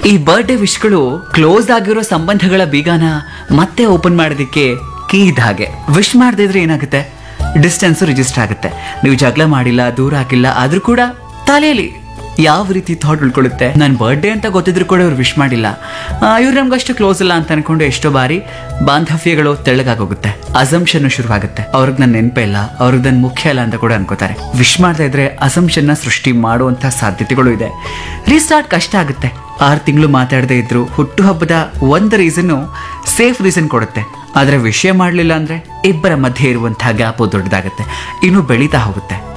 ಈ birthday ವಿಶ್ಗಳು close ಆಗಿರೋ ಸಂಬಂಧಗಳ ಬೀಗಾನ ಮತ್ತೆ ಓಪನ್ ಮಾಡೋದಕ್ಕೆ ಕೀ ಇದ್ದ ಹಾಗೆ ವಿಶ್ ಮಾಡದಿದ್ರೆ ಏನಾಗುತ್ತೆ ಡಿಸ್ಟೆನ್ಸ್ ರಿಜಿಸ್ಟರ್ ಆಗುತ್ತೆ ನೀವು ಜಗಳ ಮಾಡಿಲ್ಲ ದೂರ ಆಗಿಲ್ಲ ಆದ್ರೂ ಕೂಡ ತಲೆಯಲ್ಲಿ ಯಾವ ರೀತಿ ಥಾಟ್ ಉಳ್ಕೊಳ್ಳುತ್ತೆ ನನ್ನ ಬರ್ಡೇ ಅಂತ ಗೊತ್ತಿದ್ರು ಕೂಡ ಇವ್ರು ವಿಶ್ ಮಾಡಿಲ್ಲ ಇವ್ರು ನಮ್ಗಷ್ಟು ಕ್ಲೋಸ್ ಇಲ್ಲ ಅಂತ ಅನ್ಕೊಂಡು ಎಷ್ಟೋ ಬಾರಿ ಬಾಂಧವ್ಯಗಳು ತೆಳ್ಳಗಾಗೋಗುತ್ತೆ ಅಸಂಪ್ಷನ್ ಶುರುವಾಗುತ್ತೆ ಅವ್ರಿಗೆ ನನ್ನ ನೆನಪೇ ಇಲ್ಲ ಅವ್ರಿಗೆ ನನ್ನ ಮುಖ್ಯ ಇಲ್ಲ ಅಂತ ಕೂಡ ಅನ್ಕೋತಾರೆ ವಿಶ್ ಮಾಡ್ತಾ ಇದ್ರೆ ಅಸಂಪ್ಷನ್ ನ ಸೃಷ್ಟಿ ಮಾಡುವಂತ ಸಾಧ್ಯತೆಗಳು ಇದೆ ರೀಸ್ಟಾರ್ಟ್ ಕಷ್ಟ ಆಗುತ್ತೆ ಆರು ತಿಂಗಳು ಮಾತಾಡದೇ ಇದ್ರು ಹುಟ್ಟುಹಬ್ಬದ ಒಂದು ರೀಸನ್ನು ಸೇಫ್ ರೀಸನ್ ಕೊಡುತ್ತೆ ಆದ್ರೆ ವಿಷಯ ಮಾಡಲಿಲ್ಲ ಅಂದ್ರೆ ಇಬ್ಬರ ಮಧ್ಯೆ ಇರುವಂತಹ ಗ್ಯಾಪು ದೊಡ್ಡದಾಗುತ್ತೆ ಇನ್ನು ಬೆಳೀತಾ ಹೋಗುತ್ತೆ